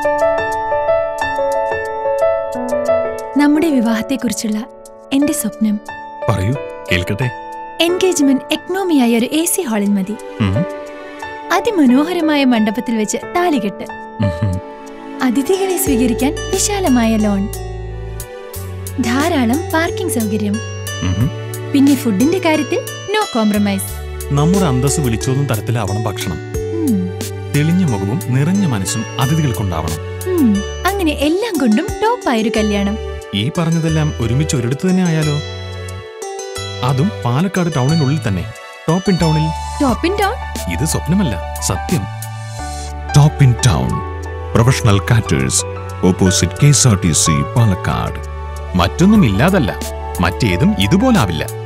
നമ്മുടെ വിവാഹത്തെക്കുറിച്ചുള്ള എന്റെ സ്വപ്നം പറയൂ കേൾക്കട്ടെ എൻഗേജ്മെന്റ് എക്കണോമിയായ ഒരു എ സി ഹാളിൽ മതി ഉം, അതിമനോഹരമായ മണ്ഡപത്തിൽ വെച്ച് താലികെട്ട് ഉം, ഉം. അതിഥികളെ സ്വീകരിക്കാൻ വിശാലമായ ലോൺ ധാരാളം പാർക്കിംഗ് സൗകര്യം ഉം. പിന്നെ ഫുഡിന്റെ കാര്യത്തിൽ നോ കോംപ്രമൈസ് നമ്മുടെ അന്തസ് വിളിച്ചോതും തരത്തിലാവണം ഭക്ഷണം ഉം, തെളിഞ്ഞ മുഖവും നിറഞ്ഞ മനസ്സും അതിഥികൾക്കുണ്ടാവണം ഉം. അങ്ങനെ എല്ലാം കൊണ്ടും ടോപ്പായൊരു കല്യാണം ഈ പറഞ്ഞതെല്ലാം ഒരുമിച്ച് ഒരിടത്ത് തന്നെ ആയാലോ അതും പാലക്കാട് ടൗണിനുള്ളിൽ തന്നെ ടോപ്പ് ഇൻ ടൗണിൽ ടോപ്പ് ഇൻ ടൗൺ ഇത് സ്വപ്നമല്ല സത്യം top in town professional caterers opposite K S R T C Palakkad മറ്റൊന്നും ഇല്ലാതല്ല മറ്റേതും ഇതുപോലാവില്ല